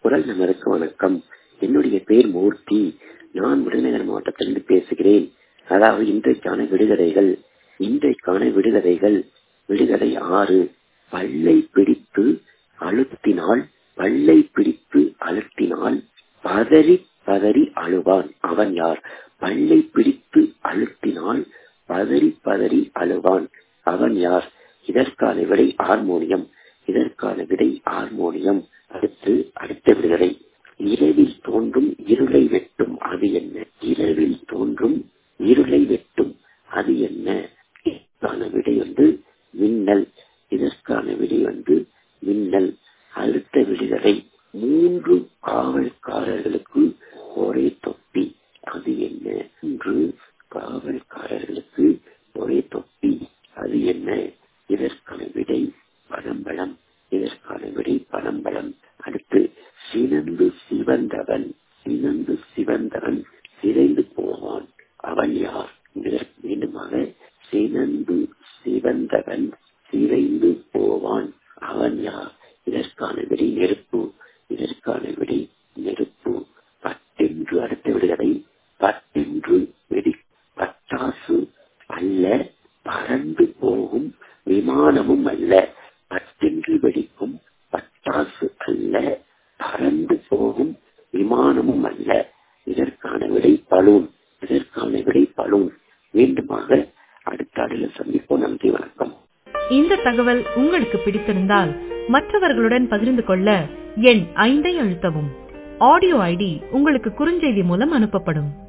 குரல் நமருக்கு வணக்கம் என்னுடைய பேர் மூர்த்தி நான் விருதுநகர் மாவட்டத்திலிருந்து பேசுகிறேன் அதாவது இன்றைக்கான விடுகதைகள் இன்றைக்கான விடுகதைகள் விடுகதை ஆறு பல்லை பிடித்து அழுத்தினால் பல்லை பிடித்து அழுத்தினால் பதறி பதறி அழுவான் அவன் யார் பல்லை பிடித்து அழுத்தினால் பதறி பதறி அழுவான் அவன் யார் இதற்கான விடை ஹார்மோனியம் இதற்கான விடை ஹார்மோனியம் அடுத்து அடுத்த விடுகதை இரவில் தோன்றும் இருளை வெட்டும் அது என்ன இரவில் தோன்றும் இருளை வெட்டும் அது என்ன இதற்கான விடை வந்து மின்னல் இதற்கான விடை வந்து மின்னல் அடுத்த விடுதலை மூன்று காவல்காரர்களுக்கு ஒரே தொப்பி அது என்ன மூன்று காவல்காரர்களுக்கு ஒரே தொப்பி அது என்ன இதற்கான விடை பழம்பழம் இதற்கான விடை பழம்பழம் அடுத்து சினந்து சிவந்தவன் சினந்து சிவந்தவன் சிதைந்து போவான் அவன் யார் இதற்கு மீண்டுமாக சினந்து சிவந்தவன் சிதைந்து போவான் அவன் யார் இதற்கான விடை நெருப்பு இதற்கான விடை நெருப்பு பட்டென்று அடுத்த விடுதலை பட்டென்று வெடி பட்டாசு அல்ல பறந்து போகும் விமானமும் அல்ல பட்டென்று வெடிக்கும் பட்டாசு அல்ல பறந்து போகும் விமானமும் அல்ல இதற்கான விடை பலூன் இதற்கான விடை பலூன் மீண்டுமாக அடுத்த அடியில் சந்திப்போம் நன்றி வணக்கம் இந்த தகவல் உங்களுக்கு பிடித்திருந்தால் மற்றவர்களுடன் பகிர்ந்து கொள்ள எண் ஐந்தை அழுத்தவும் ஆடியோ ஐடி உங்களுக்கு குறுஞ்செய்தி மூலம் அனுப்பப்படும்